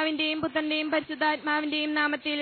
പിതാവിന്റെയും പുത്രന്റെയും പരിശുദ്ധാത്മാവിന്റെയും നാമത്തിൽ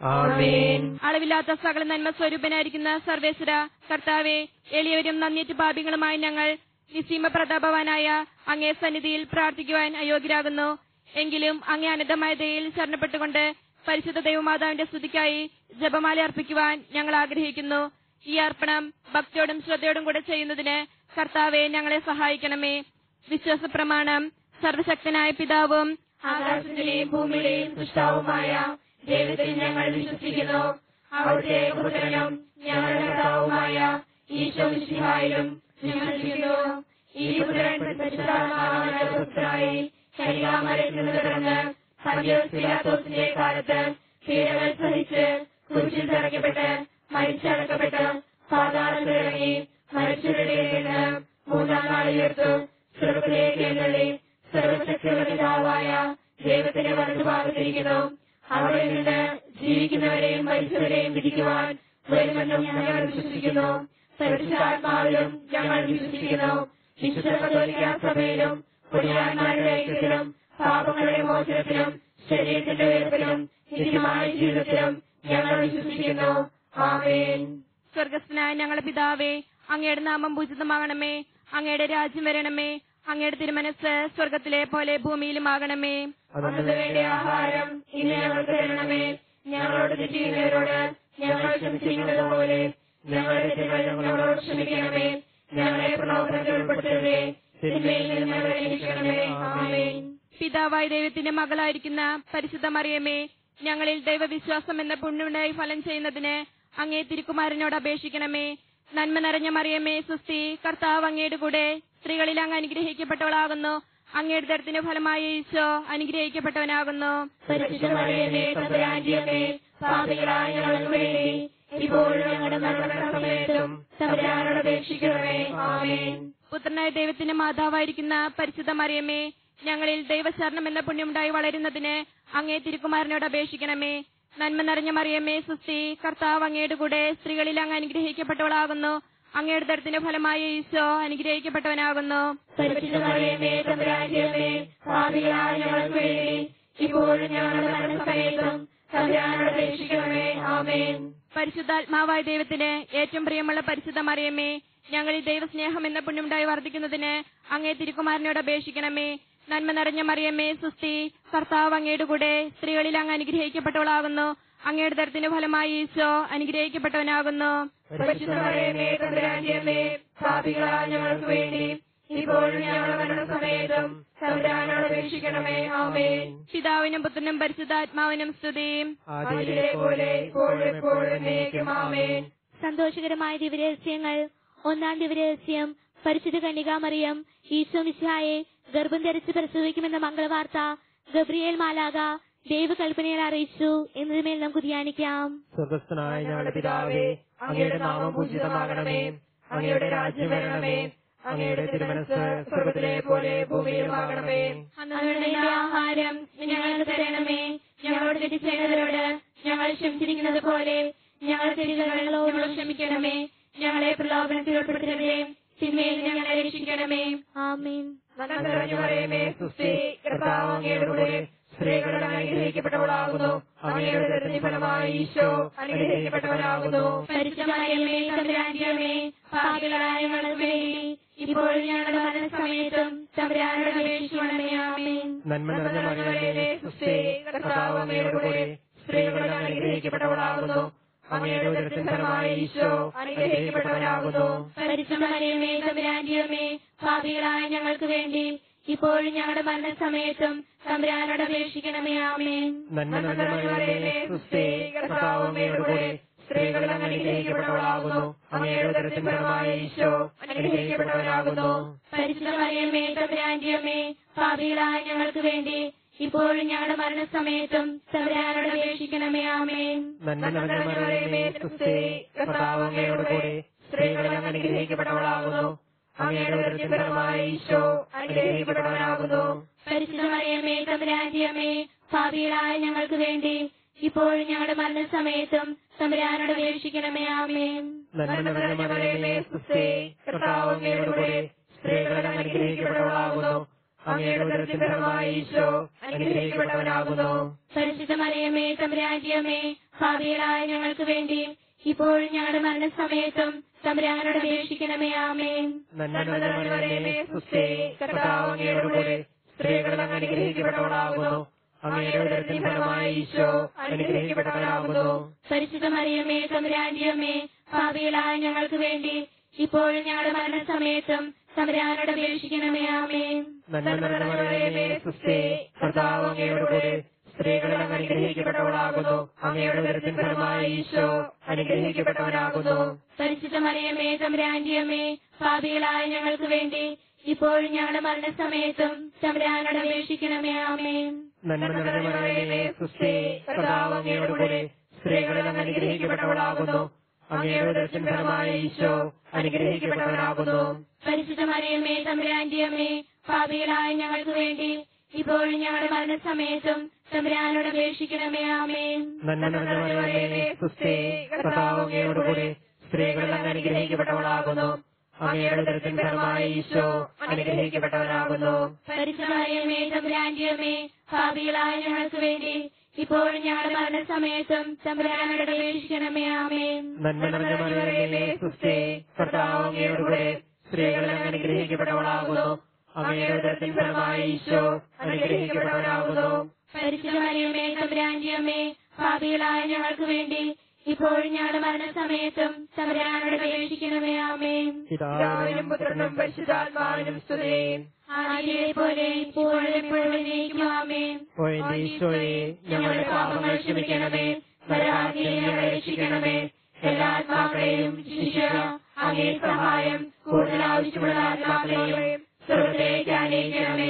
ആമേൻ അളവില്ലാത്ത സകല നന്മ സ്വരൂപനായിരിക്കുന്ന സർവേശ്വര കർത്താവെ എളിയവരും നന്ദിറ്റ് പാപികളുമായി ഞങ്ങൾ നിസീമ പ്രതാപവാനായ അങ്ങേ സന്നിധിയിൽ പ്രാർത്ഥിക്കുവാൻ അയോഗ്യരാകുന്നു എങ്കിലും അങ്ങേ അനന്തമായ ദയയിൽ ശരണപ്പെട്ടുകൊണ്ട് പരിശുദ്ധ ദൈവമാതാവിന്റെ സ്തുതിക്കായി ജപമാല അർപ്പിക്കുവാൻ ഞങ്ങൾ ആഗ്രഹിക്കുന്നു ഈ അർപ്പണം ഭക്തിയോടും ശ്രദ്ധയോടും കൂടെ ചെയ്യുന്നതിന് കർത്താവെ ഞങ്ങളെ സഹായിക്കണമേ വിശ്വാസ പ്രമാണം സർവശക്തനായ പിതാവും ആകാശത്തിലെയും ഭൂമിയിലെയും സൃഷ്ടാവുമായ ദൈവത്തിൽ ഞങ്ങൾ വിശ്വസിക്കുന്നു അവിടുത്തെ പുത്രനും ഞങ്ങളുടെ കർത്താവുമായ ഈശോ മിശിഹായിലും ഞങ്ങൾ വിശ്വസിക്കുന്നു ഈ പുത്രൻ പരിശുദ്ധാത്മാവിനാൽ പുത്രനായി ശരീരാമരത്തിൽ നിന്ന് പിറന്ന് പന്തിയോസിലാത്തോസിന്റെ കാലത്ത് പീഡകൾ സഹിച്ച് കുരിശിൽ തറയ്ക്കപ്പെട്ട് മരിച്ചടക്കപ്പെട്ട് പാതാളത്തിൽ ഇറങ്ങി മരിച്ചവരുടെ നിന്ന് മൂന്നാം നാൾ ഉയർത്തു സ്വർഗത്തിലേക്ക് എഴുന്നള്ളി സർവശക്തിയുള്ള പിതാവായ ദൈവത്തിന്റെ വലതുഭാഗത്തിരിക്കുന്നു അവിടെ നിന്ന് ജീവിക്കുന്നവരെയും മരിച്ചവരെയും വിധിക്കുവാൻ വരുമെന്നും ഞങ്ങൾ വിശ്വസിക്കുന്നു പരിശുദ്ധാത്മാവിലും ഞങ്ങൾ വിശ്വസിക്കുന്നു വിശുദ്ധ കത്തോലിക്ക സഭയിലും പുണ്യാന്മാരുടെ ഐക്യത്തിലും പാപങ്ങളുടെ മോചനത്തിലും ശരീരത്തിന്റെ ഉയർപ്പിലും നിത്യമായ ജീവിതത്തിലും ഞങ്ങൾ വിശ്വസിക്കുന്നു ആമേൻ സ്വർഗസ്ഥനായ ഞങ്ങളുടെ പിതാവേ അങ്ങയുടെ നാമം പൂജിതമാകണമേ അങ്ങയുടെ രാജ്യം വരണമേ അങ്ങയുടെ തിരുമനസ് സ്വർഗത്തിലെ പോലെ ഭൂമിയിലുമാകണമേ അന്നു വേണ്ട ആഹാരം ഇന്ന് ഞങ്ങൾക്ക് തരണമേ ഞങ്ങളോട് തെറ്റിയുന്നവരോട് ഞങ്ങൾ ക്ഷമിച്ചിരിക്കുന്നത് പോലെ ഞങ്ങളുടെ തെറ്റുകൾ ഞങ്ങളോട് ക്ഷമിക്കണമേ ഞങ്ങളെ പ്രലോഭനത്തിൽ ഉൾപ്പെടുത്തരുതേ തിന്മയിൽ നിന്ന് ഞങ്ങളെ രക്ഷിക്കണമേ ആമേൻ പിതാവായ ദൈവത്തിന്റെ മകളായിരിക്കുന്ന പരിശുദ്ധ മറിയമേ ഞങ്ങളിൽ ദൈവവിശ്വാസം എന്ന പുണ്യമുണ്ടായി ഫലം ചെയ്യുന്നതിന് അങ്ങേ തിരുക്കുമാരനോട് അപേക്ഷിക്കണമേ നന്മ നിറഞ്ഞ മറിയമേ സുസ്തി കർത്താവ് അങ്ങയുടെ കൂടെ സ്ത്രീകളിൽ അങ്ങ് അനുഗ്രഹിക്കപ്പെട്ടവളാകുന്നു അങ്ങയുടെ ദരത്തിന്റെ ഫലമായ ഈശോ അനുഗ്രഹിക്കപ്പെട്ടവനാകുന്നു പരിശുദ്ധ മറിയമേ, തമ്പുരാന്റിയമ്മേ, പാപികളായ ഞങ്ങൾക്ക് വേണ്ടി ഇപ്പോഴും ഞങ്ങളുടെ മരണസമയത്തും തമ്പുരാനോട് അപേക്ഷിക്കണമേ ആമേൻ പുത്രനായ ദൈവത്തിന്റെ മാതാവായിരിക്കുന്ന പരിശുദ്ധ മറിയമ്മേ ഞങ്ങളിൽ ദൈവശരണം എന്ന പുണ്യമുണ്ടായി വളരുന്നതിന് അങ്ങേ തിരുക്കുമാരനോട് അപേക്ഷിക്കണമേ നന്മ നിറഞ്ഞ മറിയമ്മേ സുസ്തി കർത്താവ് അങ്ങയുടെ കൂടെ സ്ത്രീകളിൽ അങ്ങ് അനുഗ്രഹിക്കപ്പെട്ടവളാകുന്നു അങ്ങയുടെ ദരത്തിന്റെ ഫലമായ ഈശോ അനുഗ്രഹിക്കപ്പെട്ടവനാകുന്നു പരിശുദ്ധ മറിയമേ, തമ്പുരാന്റിയമ്മേ, പാപികളായ ഞങ്ങൾക്ക് വേണ്ടി ഇപ്പോഴും ഞങ്ങളുടെ മരണസമയത്തും തമ്പുരാനോട് അപേക്ഷിക്കണമേ ആമേൻ പരിശുദ്ധാത്മാവായ ദൈവത്തിന് ഏറ്റവും പ്രിയമുള്ള പരിശുദ്ധ മറിയമ്മേ ഞങ്ങളിൽ ദൈവസ്നേഹം എന്ന പുണ്യമുണ്ടായി വർദ്ധിക്കുന്നതിന് അങ്ങേ തിരുക്കുമാരനോട് അപേക്ഷിക്കണമേ നന്മ നിറഞ്ഞ മറിയമ്മേ സുസ്തി കർത്താവ് അങ്ങയുടെ കൂടെ സ്ത്രീകളിൽ അങ്ങ് അനുഗ്രഹിക്കപ്പെട്ടവളാകുന്നു അങ്ങയുടെ ദരത്തിന്റെ ഫലമായി ഈശോ അനുഗ്രഹിക്കപ്പെട്ടവനാകുന്നു പരിശുദ്ധ മറിയമേ, തമ്പുരാന്റിയമ്മേ, പാപികളായ ഞങ്ങൾക്ക് വേണ്ടി ഇപ്പോഴും ഞങ്ങളുടെ മരണസമയത്തും തമ്പുരാനോട് അപേക്ഷിക്കണമേ ആമേൻ പിതാവിനും പുത്രനും പരിശുദ്ധാത്മാവിനും സ്തുതിയും അതിലെ പോലെ ഇപ്പോഴും എപ്പോഴും എന്നേക്കും ആമേൻ സന്തോഷകരമായ ദിവരഹസ്യങ്ങൾ ഒന്നാം ദിവരഹസ്യം പരിശുദ്ധ കന്യകാമറിയം ഈശോ മിശിഹായെ ഗർഭം ധരിച്ച് പ്രസവിക്കുമെന്ന മംഗളവാർത്ത ഗബ്രിയേൽ മാലാക ദൈവകൽപ്പനയിൽ അറിയിച്ചു എന്നതിന്മേൽ നമുക്ക് ധ്യാനിക്കാം സ്വർഗസ്ഥനായ ഞങ്ങളുടെ പിതാവേ അങ്ങയുടെ നാമം പൂജിതമാകണമേ അങ്ങയുടെ രാജ്യം വരണമേ അങ്ങയുടെ തിരുമനസ് സ്വർഗത്തിലെ പോലെ ഭൂമിയിലുമാകണമേ അന്നവരുടെ ആഹാരം ഞങ്ങൾക്ക് തരണമേ ഞങ്ങളോട് തെറ്റ് ചെയ്യുന്നവരോട് ഞങ്ങൾ ക്ഷമിച്ചിരിക്കുന്നത് പോലെ ഞങ്ങൾ തെറ്റുകളോട് ക്ഷമിക്കണമേ ഞങ്ങളെ പ്രലോഭനത്തിൽ ഉൾപ്പെടുത്തരുതേ തിന്മയിൽ ഞങ്ങളെ രക്ഷിക്കണമേ ആമേൻ നന്മ നിറഞ്ഞ മറിയമേ, സുസ്തി, കർത്താവ് അങ്ങയുടെ കൂടെ സ്ത്രീകളുടെ അനുഗ്രഹിക്കപ്പെട്ടവളാകുന്നു അങ്ങയുടെ ദരിദ്ര ഫലമായി ഈശോ അനുഗ്രഹിക്കപ്പെട്ടവനാകുന്നു പരിശുദ്ധമറിയമേ തമ്പുരാന്റിയമ്മേ പാപികളായ ഞങ്ങൾക്ക് വേണ്ടി ഇപ്പോൾ ഞങ്ങളുടെ മരണസമയത്തും തമ്പുരാനോട് അപേക്ഷിക്കണമേ ആമേൻ നന്മ നിറഞ്ഞ മറിയമേ സുസ്ഥേ കർത്താവ് അങ്ങയുടെ കൂടെ സ്ത്രീകളിൽ അങ്ങ് അനുഗ്രഹിക്കപ്പെട്ടവളാകുന്നു അങ്ങയുടെ ഉദരത്തിൻ ഫലമായ ഈശോ അനുഗ്രഹിക്കപ്പെട്ടവനാകുന്നു പരിശുദ്ധമറിയമേ തമ്പുരാന്റിയമ്മേ പാപികളായ ഞങ്ങൾക്ക് വേണ്ടി ഇപ്പോഴും ഞങ്ങളുടെ മരണസമയത്തും തമ്പുരാനോട് അപേക്ഷിക്കണമേ ആമേൻ നന്മ നിറഞ്ഞ മറിയമേ സുസ്ഥേ കർത്താവ് അങ്ങയുടെ കൂടെ സ്ത്രീകളിൽ അങ്ങ് അനുഗ്രഹിക്കപ്പെട്ടവളാകുന്നു അങ്ങയുടെ ഉദരത്തിൻ ഫലമായ ഈശോ അനുഗ്രഹിക്കപ്പെട്ടവനാകുന്നു പരിശുദ്ധമറിയമേ തമ്പുരാന്റിയമ്മേ പാപികളായ ഞങ്ങൾക്ക് വേണ്ടി ഇപ്പോഴും ഞങ്ങളുടെ മരണസമയത്തും തമ്പുരാനോട് അപേക്ഷിക്കണമേ ആമേൻ നന്മ നിറഞ്ഞ മറിയമേ സുസ്ഥേ കർത്താവ് അങ്ങയുടെ കൂടെ സ്ത്രീകളിൽ അങ്ങ് അനുഗ്രഹിക്കപ്പെട്ടവളാകുന്നു അങ്ങയുടെ ഉദരത്തിൻ ഫലമായ ഈശോ അനുഗ്രഹിക്കപ്പെട്ടവനാകുന്നു പരിശുദ്ധമറിയമേ തമ്പുരാന്റിയമ്മേ പാപികളായ ഞങ്ങൾക്ക് വേണ്ടി ഇപ്പോഴും ഞങ്ങളുടെ മരണസമയത്തും തമ്പുരാനോട് അപേക്ഷിക്കണമേ ആമേൻ നന്മ നിറഞ്ഞ മറിയമേ സുസ്ഥേ കർത്താവ് അങ്ങയുടെ കൂടെ സ്ത്രീകളിൽ അങ്ങ് അനുഗ്രഹിക്കപ്പെട്ടവളാകുന്നു അങ്ങയുടെ ഉദരത്തിൻ ഫലമായി ഈശോ അനുഗ്രഹിക്കപ്പെട്ടവനാകുന്നു പരിശുദ്ധ മറിയമേ തമ്പുരാന്റിയമ്മേ ഭാവികളായ ഞങ്ങൾക്ക് വേണ്ടി ഇപ്പോഴും ഞങ്ങളുടെ മരണസമയത്തും തമ്പുരാനോട് അപേക്ഷിക്കണമേ ആമേൻ നന്മ നിറഞ്ഞ മറിയമേ സുസ്ഥേ കർത്താവ് അങ്ങയോടുകൂടെ സ്ത്രീകളിൽ അങ്ങ് അനുഗ്രഹിക്കപ്പെട്ടവളാകുന്നു അങ്ങയുടെ ഉദരത്തിൻ ഫലമായി ഈശോ അനുഗ്രഹിക്കപ്പെട്ടവനാകുന്നു പരിശുദ്ധ മറിയമേ തമ്പുരാന്റിയമ്മേ ഭാവികളായ ഞങ്ങൾക്ക് വേണ്ടി ഇപ്പോഴും ഞങ്ങളുടെ മരണസമയത്തും തമ്പുരാനോട് അപേക്ഷിക്കണമേ ആമേൻ നന്മ നിറഞ്ഞ മറിയമേ സുസ്ഥേ കർത്താവ് അങ്ങയോടുകൂടെ സ്ത്രീകളിൽ അങ്ങ് അനുഗ്രഹിക്കപ്പെട്ടവളാകുന്നു അങ്ങയുടെ ഉദരത്തിൻ ഫലമായി ഈശോ അനുഗ്രഹിക്കപ്പെട്ടവനാകുന്നു പരിശുദ്ധ മറിയമേ തമ്പുരാന്റിയമ്മേ ഭാവികളായ ഞങ്ങൾക്ക് വേണ്ടി ഇപ്പോഴും ഞങ്ങളുടെ മരണസമയത്തും തമ്പുരാനോട് അപേക്ഷിക്കണമേ ആമേൻ നന്മ നിറഞ്ഞ മറിയമേ സുസ്ഥേ കർത്താവ് അങ്ങയോടുകൂടെ സ്ത്രീകളിൽ അങ്ങ് അനുഗ്രഹിക്കപ്പെട്ടവളാകുന്നു അങ്ങയുടെ ഉദരത്തിൻ ഫലമായി ഈശോ അനുഗ്രഹിക്കപ്പെട്ടവനാകുന്നു പരിശുദ്ധ മറിയമേ തമ്പുരാന്റിയമ്മേ ഭാവികളായ ഞങ്ങൾക്ക് വേണ്ടി ഇപ്പോഴും ഞങ്ങളുടെ മരണസമയത്തും തമ്പുരാനോട് അപേക്ഷിക്കണമേ ആമേൻ നന്മ നിറഞ്ഞ മറിയമേ സുസ്ഥേ കർത്താവ് അങ്ങയോടുകൂടെ സ്ത്രീകളിൽ അങ്ങ് അനുഗ്രഹിക്കപ്പെട്ടവളാകുന്നു അങ്ങയുടെ ഉദരത്തിൻ ഫലമായി ഈശോ അനുഗ്രഹിക്കപ്പെട്ടവനാകുന്നു പരിശുദ്ധ മറിയമേ തമ്പുരാന്റിയമ്മേ ഭാവികളായ ഞങ്ങൾക്ക് വേണ്ടി ഇപ്പോഴും ഞങ്ങളുടെ മരണസമയത്തും തമ്പുരാനോട് അപേക്ഷിക്കണമേ ആമേൻ നന്മ നിറഞ്ഞ മറിയമേ സുസ്ഥേ കർത്താവ് അങ്ങയോടുകൂടെ സ്ത്രീകളിൽ അങ്ങ് അനുഗ്രഹിക്കപ്പെട്ടവളാകുന്നു അങ്ങയുടെ ഉദരത്തിൻ ഫലമായി ഈശോ അനുഗ്രഹിക്കപ്പെട്ടവനാകുന്നു പരിശുദ്ധ മറിയമേ തമ്പുരാന്റിയമ്മേ ഭാവികളായ ഞങ്ങൾക്ക് വേണ്ടി ഇപ്പോഴും ഞങ്ങളുടെ മരണസമയത്തും തമ്പുരാനോട് അപേക്ഷിക്കണമേ ആമേൻ പിതാവിനും പുത്രനും പരിശുദ്ധാത്മാവിനും സ്തുതി ആദ്യത്തെ പോലെ ഇപ്പോഴും എപ്പോഴും ജയിക്കും ആമേൻ ഓ എന്റെ ഈശോയെ ഞങ്ങളുടെ പാപങ്ങൾ ക്ഷമിക്കണമേ നരകാഗ്നിയിൽ ഞങ്ങളെ രക്ഷിക്കണമേ എല്ലാ ആത്മാക്കളെയും ശിക്ഷ അങ്ങേ സഹായം കൂടുതൽ ആവശ്യമുള്ള ആത്മാക്കളെയും സ്വർഗത്തിലേക്ക് അനയിക്കണമേ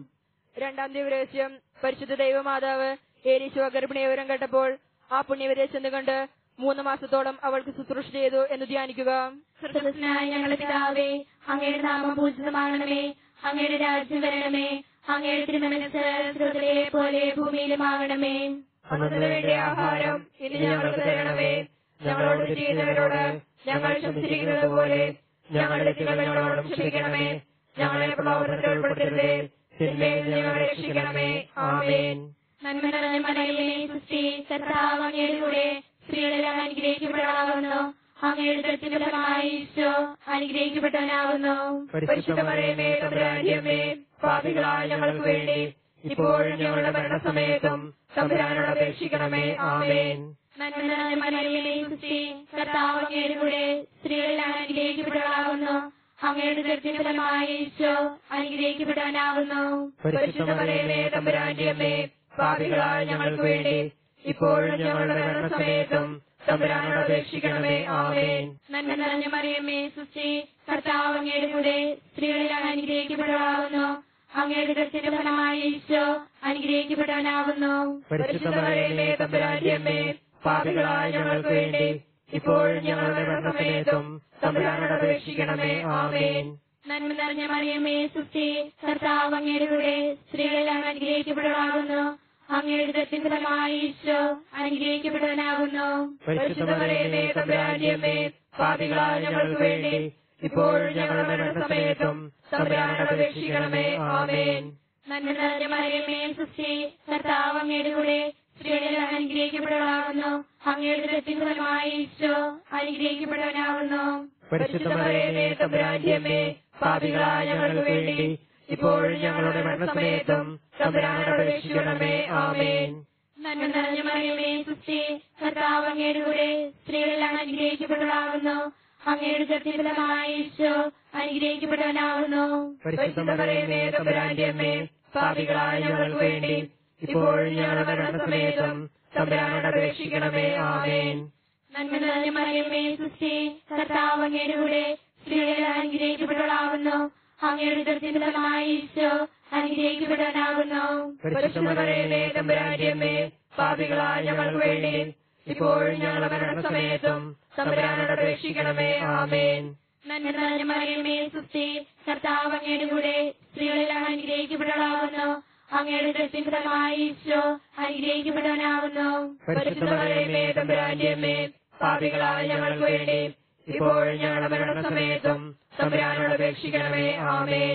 രണ്ടാം ദിവസം പരിശുദ്ധ ദൈവമാതാവ് ഏലീശോ ഗർഭിണിയവരം കേട്ടപ്പോൾ ആ പുണ്യവരെ ചെന്നുകൊണ്ട് മൂന്ന് മാസത്തോളം അവൾക്ക് ശുശ്രൂഷ ചെയ്തു എന്ന് ധ്യാനിക്കുക സ്വർഗസ്നായ ഞങ്ങളുടെ പിതാവേ അങ്ങയുടെ നാമം പൂജിതമാകണമേ അങ്ങയുടെ രാജ്യം വരണമേ അങ്ങയുടെ തിരുമനസ് സ്വർഗത്തിലെ പോലെ ഭൂമിയിലുമാകണമേ അന്നു വേണ്ട ആഹാരം ഇനി ഞങ്ങൾക്ക് തരണമേ ഞങ്ങളോട് ചെയ്യുന്നവരോട് ഞങ്ങൾ ക്ഷമിച്ചിരിക്കുന്നത് പോലെ ഞങ്ങളുടെ തെറ്റുകൾ ഞങ്ങളോടും ക്ഷമിക്കണമേ ഞങ്ങളെ പ്രലോഭനത്തിൽ ഉൾപ്പെടുത്തരുതേ തിന്മയിൽ നിന്ന് ഞങ്ങളെ രക്ഷിക്കണമേ ആമേൻ നന്മ നിറഞ്ഞ മലയിലെ സൃഷ്ടി കർത്താവ് അങ്ങയുടെ കൂടെ സ്ത്രീകളെല്ലാം അനുഗ്രഹിക്കപ്പെടാവുന്നു അങ്ങയുടെ ദൃത്തിന്റെ ഫലമായി ഈശോ അനുഗ്രഹിക്കപ്പെട്ടവനാകുന്നു പരിശുദ്ധ മറിയമേ തമ്പുരാന്റിയമ്മേ പാപികളായ ഞങ്ങൾക്ക് വേണ്ടി ഇപ്പോഴും ഞങ്ങളുടെ മരണസമയത്തും തമ്പുരാനോട് അപേക്ഷിക്കണമേ ആമേൻ നന്മ നിറഞ്ഞ മലയിലെ സൃഷ്ടി കർത്താവ് അങ്ങയുടെ കൂടെ സ്ത്രീകളെല്ലാം അനുഗ്രഹിക്കപ്പെട്ടവളാകുന്നു അങ്ങയുടെ ദൃത്തിന്റെ ഫലമായി ഈശോ അനുഗ്രഹിക്കപ്പെട്ടവനാകുന്നു പരിശുദ്ധ മറിയമേ തമ്പുരാന്റിയമ്മേ പാപികളായ ഞങ്ങൾക്ക് വേണ്ടി ഇപ്പോഴും ഞങ്ങളുടെ മരണസമയത്തും തമ്പുരാനോട് അപേക്ഷിക്കണമേ ആമേൻ നന്മ നിറഞ്ഞ മറിയമ്മേ സുശ്രീ കർത്താവ് അങ്ങയുടെ കൂടെ സ്ത്രീകളെല്ലാം അനുഗ്രഹിക്കപ്പെട്ടവളാകുന്നു അങ്ങയുടെ ദൃത്തിന്റെ ഫലമായി ഈശോ അനുഗ്രഹിക്കപ്പെട്ടവനാകുന്നു പരിശുദ്ധ മറിയമേ തമ്പുരാന്റിയമ്മേ പാപികളായ ഞങ്ങൾക്ക് വേണ്ടി ഇപ്പോഴും ഞങ്ങളുടെ മരണസമയത്തും തമ്പുരാനോട് അപേക്ഷിക്കണമേ ആമേൻ നന്മ നിറഞ്ഞ മറിയമ്മേ സുശ്രീ കർത്താവ് അങ്ങയുടെ കൂടെ സ്ത്രീകളെല്ലാം അനുഗ്രഹിക്കപ്പെട്ടവളാകുന്നു അങ്ങയുടെ ദൃത്തിന്റെ ഫലമായി ഈശോ അനുഗ്രഹിക്കപ്പെട്ടവനാകുന്നു പരിശുദ്ധ മറിയമേ തമ്പുരാന്റിയമ്മേ പാപികളായ ഞങ്ങൾക്ക് വേണ്ടി ഇപ്പോഴും ഞങ്ങളുടെ മരണസമയത്തും തമ്പുരാനോട് അപേക്ഷിക്കണമേ ആമേൻ നന്മ നിറഞ്ഞ മറിയമ്മേ സുശ്രീ കർത്താവ് അങ്ങയുടെ കൂടെ സ്ത്രീകളെല്ലാം അനുഗ്രഹിക്കപ്പെട്ടവളാകുന്നു അങ്ങയുടെ ദൃത്തിന്റെ ഫലമായി ഈശോ അനുഗ്രഹിക്കപ്പെട്ടവനാകുന്നു പരിശുദ്ധ മറിയമേ തമ്പുരാന്റിയമ്മേ പാപികളായ ഞങ്ങൾക്ക് വേണ്ടി ഇപ്പോഴും ഞങ്ങളുടെ മരണസമയത്തും തമ്പുരാനോട് അപേക്ഷിക്കണമേ ആമേൻ നന്മ നിറഞ്ഞ മറിയമേ സുശ്രീ കർത്താവ് അങ്ങയുടെ കൂടെ സ്ത്രീകളെല്ലാം അനുഗ്രഹിക്കപ്പെട്ടവളാകുന്നു അങ്ങയുടെ ദൃത്തിന്റെ ഫലമായി ഈശോ അനുഗ്രഹിക്കപ്പെട്ടവനാകുന്നു പരിശുദ്ധ മറിയമേ തമ്പുരാന്റിയമ്മേ പാപികളായ ഞങ്ങൾക്ക് വേണ്ടി ഇപ്പോഴും ഞങ്ങളുടെ മരണസമയത്തും തമ്പുരാനോട് അപേക്ഷിക്കണമേ ആമേൻ നന്മ നിറഞ്ഞ മറിയമ്മേ സുശ്രീ കർത്താവ് അങ്ങയുടെ കൂടെ സ്ത്രീകളെല്ലാം അനുഗ്രഹിക്കപ്പെട്ടവളാകുന്നു അങ്ങയുടെ ദൃത്തിന്റെ ഫലമായി ഈശോ അനുഗ്രഹിക്കപ്പെട്ടവനാകുന്നു പരിശുദ്ധ മറിയമേ തമ്പുരാന്റിയമ്മേ പാപികളായ ഞങ്ങൾക്ക് വേണ്ടി ഇപ്പോഴും ഞങ്ങളുടെ മരണസമയത്തും തമ്പുരാനോട് അപേക്ഷിക്കണമേ ആമേൻ നന്മ നിറഞ്ഞ മറിയമ്മേ സുശ്രീ കർത്താവ് അങ്ങയുടെ കൂടെ സ്ത്രീകളെല്ലാം അനുഗ്രഹിക്കപ്പെട്ടവളാകുന്നു അങ്ങയുടെ ദൃത്തിന്റെ ഫലമായി ഈശോ അനുഗ്രഹിക്കപ്പെട്ടവനാകുന്നു പരിശുദ്ധ മറിയമേ തമ്പുരാന്റിയമ്മേ പാപികളായ ഞങ്ങൾക്ക് വേണ്ടി ഇപ്പോഴും ഞങ്ങളുടെ മരണസമയത്തും തമ്പുരാനോട് അപേക്ഷിക്കണമേ ആമേൻ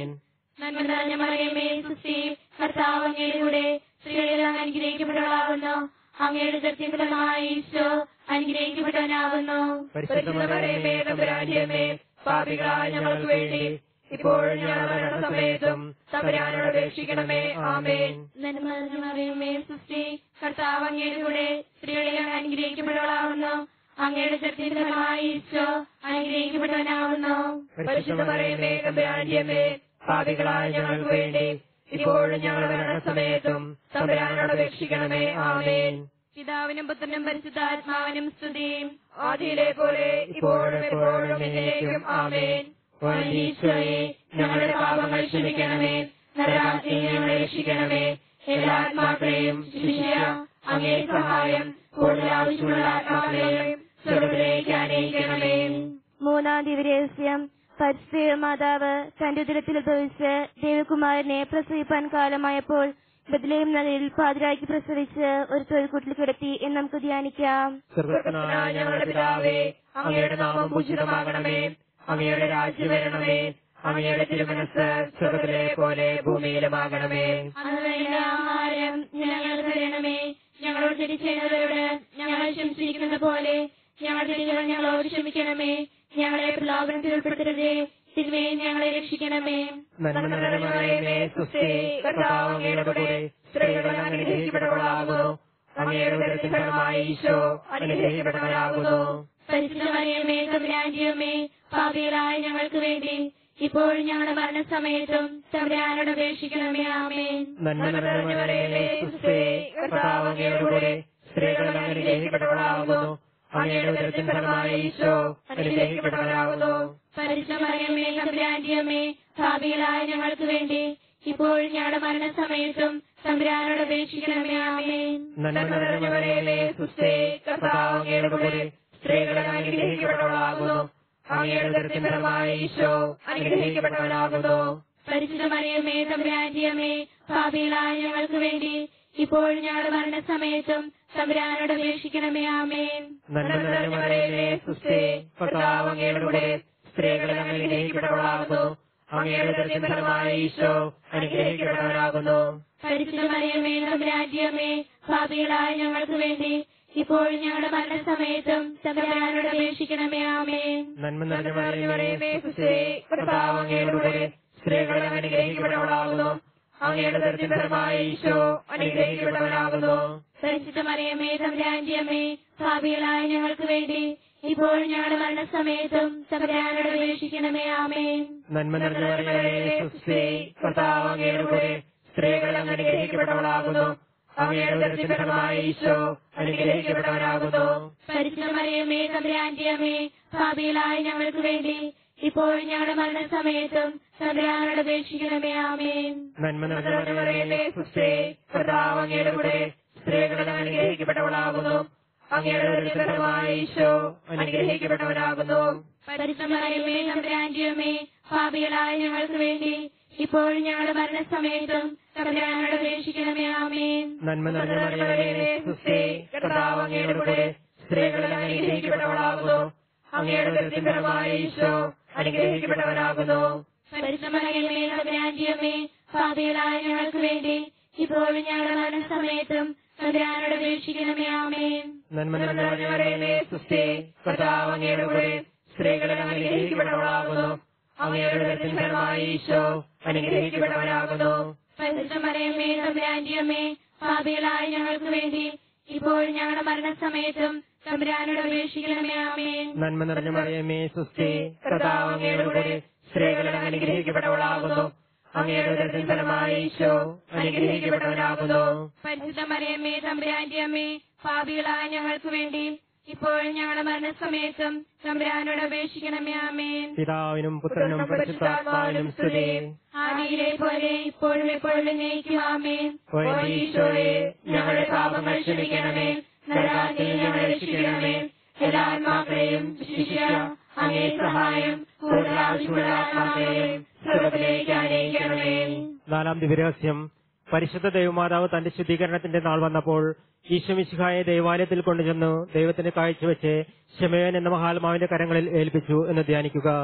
നന്മ നിറഞ്ഞ മറിയമേ സുസ്തി കർത്താവ് അങ്ങയുടെ കൂടെ സ്ത്രീകളിൽ അങ്ങ് അനുഗ്രഹിക്കപ്പെട്ടവളാകുന്നു അങ്ങയുടെ ദൃത്യഫലമായ ഈശോ അനുഗ്രഹിക്കപ്പെട്ടവനാകുന്നു പരിശുദ്ധമറിയമേ തമ്പുരാന്റെ അമ്മേ പാപികളായ ഞങ്ങൾക്ക് വേണ്ടി ഇപ്പോഴും ഞങ്ങളുടെ മരണസമയത്തും തമ്പുരാനോട് അപേക്ഷിക്കണമേ ആമേൻ നന്മ നിറഞ്ഞ മറിയമേ സുസ്തി കർത്താവ് അങ്ങയുടെ കൂടെ സ്ത്രീകളിൽ അങ്ങ് അനുഗ്രഹിക്കപ്പെട്ടവളാകുന്നു അങ്ങയുടെ ദൃത്യഫലമായ ഈശോ അനുഗ്രഹിക്കപ്പെട്ടവനാകുന്നു പരിശുദ്ധമറിയമേ തമ്പുരാന്റെ അമ്മേ പാപികളായ ഞങ്ങൾക്ക് വേണ്ടി ഇപ്പോഴും ഞങ്ങളുടെ മരണസമയത്തും തമ്പുരാനോട് അപേക്ഷിക്കണമേ ആമേൻ പിതാവിനും പുത്രനും പരിശുദ്ധാത്മാവിനും സ്തുതിയും ആദിയിലെ പോലെ ഇപ്പോഴും എപ്പോഴും എന്നേക്കും ആമേൻ ഓ ഈശോയെ ഞങ്ങളുടെ പാപങ്ങൾ ക്ഷമിക്കണമേ നരകാഗ്നിയിൽ ഞങ്ങളെ രക്ഷിക്കണമേ എല്ലാ ആത്മാക്കളെയും ശിഷ്യ അങ്ങേ സഹായം കൂടുതൽ ആവശ്യമുള്ള ആത്മാക്കളെയും സ്വർഗത്തിലേക്ക് അനയിക്കണമേ മൂന്നാം ദിവരഹസ്യം പരിസ്ഥിതി മാതാവ് തന്റെ ഉദരത്തിൽ ഉദ്ഭവിച്ച് ദേവകുമാരനെ പ്രസവിപ്പാൻ കാലമായപ്പോൾ ബദലേം നഗരിൽ പാതിരാക്കി പ്രസവിച്ച് ഒരു തൊഴിൽക്കൂട്ടിൽ കിടത്തി എന്ന് നമുക്ക് ധ്യാനിക്കാം സ്വർഗസ്ഥനായ ഞങ്ങളുടെ പിതാവേ അങ്ങയുടെ നാമം പൂജിതമാകണമേ അങ്ങയുടെ രാജ്യം വരണമേ അങ്ങയുടെ തിരുമനസ് സ്വർഗത്തിലെ പോലെ ഭൂമിയിലുമാകണമേ അന്ന് വേണ്ട ആഹാരം ഞങ്ങൾക്ക് തരണമേ ഞങ്ങളോട് തെറ്റി ചെയ്യുന്നവരോട് ഞങ്ങൾ ക്ഷമിച്ചിരിക്കുന്ന പോലെ ഞങ്ങളുടെ തെറ്റുകൾ ഞങ്ങളോട് ക്ഷമിക്കണമേ ഞങ്ങളെ പ്രലോഭനത്തിൽ ഉൾപ്പെടുത്തരുതേ തിന്മയെ ഞങ്ങളെ രക്ഷിക്കണമേ നന്മ നിറഞ്ഞ മറിയമേ സുസ്ഥി കർത്താവ് അങ്ങയുടെ കൂടെ സ്ത്രീകൾ അനുഗ്രഹിക്കപ്പെട്ടവളാകുന്നു അങ്ങയുടെ ഉദരത്തിൻ ഫലമായി ഈശോ അനുഗ്രഹിക്കപ്പെട്ടവനാകുന്നു പരിശുദ്ധ മറിയമേ തമ്പുരാന്റിയമ്മേ പാപികളായ ഞങ്ങൾക്ക് വേണ്ടി ഇപ്പോഴും ഞങ്ങളുടെ മരണസമയത്തും തമ്പുരാനോട് അപേക്ഷിക്കണമേ ആമേൻ നന്മ നിറഞ്ഞ മറിയമേ സുസ്ഥി കർത്താവ് അങ്ങയുടെ കൂടെ സ്ത്രീകൾ അനുഗ്രഹിക്കപ്പെട്ടവളാകുന്നു അങ്ങയുടെ ഉദരത്തിൻ ഫലമായി ഈശോ അനുഗ്രഹിക്കപ്പെട്ടവനാകുന്നു പരിശുദ്ധ മറിയമേ തമ്പുരാന്റിയമ്മേ പാപികളായ ഞങ്ങൾക്ക് വേണ്ടി ഇപ്പോഴും ഞങ്ങളുടെ മരണസമയത്തും തമ്പുരാനോട് അപേക്ഷിക്കണമേ ആമേൻ നന്മ നിറഞ്ഞ മറിയമേ സുസ്ഥി കർത്താവ് അങ്ങയുടെ കൂടെ സ്ത്രീകൾ അനുഗ്രഹിക്കപ്പെട്ടവളാകുന്നു അങ്ങയുടെ ഉദരത്തിൻ ഫലമായി ഈശോ അനുഗ്രഹിക്കപ്പെട്ടവനാകുന്നു പരിശുദ്ധ മറിയമേ തമ്പുരാന്റിയമ്മേ പാപികളായ ഞങ്ങൾക്ക് വേണ്ടി ഇപ്പോഴും ഞങ്ങളുടെ മരണസമയത്തും തമ്പുരാനോട് അപേക്ഷിക്കണമേ ആമേൻ നന്മ നിറഞ്ഞ മറിയമേ സുസ്ഥി കർത്താവ് അങ്ങയുടെ കൂടെ സ്ത്രീകൾ അനുഗ്രഹിക്കപ്പെട്ടവളാകുന്നു അങ്ങയുടെ ഉദരത്തിൻ ഫലമായി ഈശോ അനുഗ്രഹിക്കപ്പെട്ടവനാകുന്നു പരിശുദ്ധ മറിയമേ തമ്പുരാന്റിയമ്മേ പാപികളായ ഞങ്ങൾക്ക് വേണ്ടി ഇപ്പോഴും ഞങ്ങളുടെ മരണസമയത്തും തമ്പുരാനോട് അപേക്ഷിക്കണമേ ആമേൻ നന്മ നിറഞ്ഞ മറിയമേ സുസ്ഥി കർത്താവ് അങ്ങയുടെ കൂടെ സ്ത്രീകൾ അനുഗ്രഹിക്കപ്പെട്ടവളാകുന്നു അങ്ങയുടെ ഉദരത്തിൻ ഫലമായി ഈശോ അനുഗ്രഹിക്കപ്പെട്ടവനാകുന്നു പരിശുദ്ധ മറിയമേ തമ്പുരാന്റിയമ്മേ പാപികളായ ഞങ്ങൾക്ക് വേണ്ടി ഇപ്പോഴും ഞങ്ങളുടെ മരണസമയത്തും തമ്പുരാനോട് അപേക്ഷിക്കണമേ ആമേൻ നന്മ നിറഞ്ഞ മറിയമേ സുസ്ഥി കർത്താവ് അങ്ങയുടെ കൂടെ സ്ത്രീകൾ അനുഗ്രഹിക്കപ്പെട്ടവളാകുന്നു അങ്ങയുടെ ഉദരത്തിൻ ഫലമായി ഈശോ അനുഗ്രഹിക്കപ്പെട്ടവനാകുന്നു പരിശുദ്ധ മറിയമേ തമ്പുരാന്റിയമ്മേ പാപികളായ ഞങ്ങൾക്ക് വേണ്ടി ഇപ്പോഴും ഞങ്ങളുടെ മരണസമയത്തും തമ്പുരാനോട് അപേക്ഷിക്കണമേ ആമേൻ നന്മ നിറഞ്ഞ മറിയമേ സുസ്ഥി കർത്താവ് അങ്ങയുടെ കൂടെ സ്ത്രീകൾ അനുഗ്രഹിക്കപ്പെട്ടവളാകുന്നു അങ്ങയുടെ ഉദരത്തിൻ ഫലമായി ഈശോ അനുഗ്രഹിക്കപ്പെട്ടവനാകുന്നു പരിശുദ്ധ മറിയമേ തമ്പുരാന്റിയമ്മേ പാപികളായ ഞങ്ങൾക്ക് വേണ്ടി ഇപ്പോഴും ഞങ്ങളുടെ മരണസമയത്തും തമ്പുരാനോട് അപേക്ഷിക്കണമേ ആമേൻ നന്മ നിറഞ്ഞ മറിയമേ സുസ്ഥി കർത്താവ് അങ്ങയുടെ കൂടെ സ്ത്രീകൾ അനുഗ്രഹിക്കപ്പെട്ടവളാകുന്നു അങ്ങയുടെ ഉദരത്തിൻ ഫലമായി ഈശോ അനുഗ്രഹിക്കപ്പെട്ടവനാകുന്നു പരിശുദ്ധ മറിയമേ തമ്പുരാന്റിയമ്മേ പാപികളായ ഞങ്ങൾക്ക് വേണ്ടി ഇപ്പോഴും ഞങ്ങളുടെ മരണസമയത്തും തമ്പുരാനോട് അപേക്ഷിക്കണമേ ആമേൻ നന്മ നിറഞ്ഞ മറിയമേ സുസ്ഥി കർത്താവ് അങ്ങയുടെ കൂടെ സ്ത്രീകൾ അനുഗ്രഹിക്കപ്പെട്ടവളാകുന്നു അങ്ങയുടെ ഉദരത്തിൻ ഫലമായി ഈശോ അനുഗ്രഹിക്കപ്പെട്ടവനാകുന്നു പരിശുദ്ധ മറിയമേ തമ്പുരാന്റിയമ്മേ പാപികളായ ഞങ്ങൾക്ക് വേണ്ടി ഇപ്പോഴും ഞങ്ങളുടെ മരണസമയത്തും തമ്പുരാനോട് അപേക്ഷിക്കണമേ ആമേൻ നന്മ നിറഞ്ഞ മറിയമേ സുസ്ഥി കർത്താവ് അങ്ങയുടെ കൂടെ സ്ത്രീകൾ അനുഗ്രഹിക്കപ്പെട്ടവളാകുന്നു അങ്ങയുടെ ഉദരത്തിൻ ഫലമായി ഈശോ അനുഗ്രഹിക്കപ്പെട്ടവനാകുന്നു പരിശുദ്ധ മറിയമ്മേ തമ്പുരാന്റിയമ്മേ പാപികളായ ഞങ്ങൾക്ക് വേണ്ടി ഇപ്പോഴും ഞങ്ങളുടെ മരണസമയത്തും തമ്പുരാനോട് അപേക്ഷിക്കണമേ ആമേൻ പിതാവിനും പുത്രനും പരിശുദ്ധാത്മാവിനും സ്തുതി ആദിയിലെ പോലെ ഇപ്പോഴും എപ്പോഴും നയിക്കും ആമേൻ ഓ ഈശോയെ ഞങ്ങളുടെ പാപങ്ങൾ ക്ഷമിക്കണമേ നരകാഗ്നിയിൽ ഞങ്ങളെ രക്ഷിക്കണമേ എല്ലാ ആത്മാക്കളെയും ശിക്ഷ അങ്ങേ സഹായം കൂടുതൽ ആവശ്യമുള്ള ആത്മാക്കളെയും സ്വർഗത്തിലേക്ക് അനയിക്കണമേ നാലാം ദിവരഹസ്യം പരിശുദ്ധ ദൈവമാതാവ് തന്റെ ശുദ്ധീകരണത്തിന്റെ നാൾ വന്നപ്പോൾ ഈശ്വമിശിഹായെ ദൈവാലയത്തിൽ കൊണ്ടുചെന്നു ദൈവത്തിന് കാഴ്ചവെച്ച് ശമയൻ എന്ന മഹാത്മാവിന്റെ കരങ്ങളിൽ ഏൽപ്പിച്ചു എന്ന് ധ്യാനിക്കുക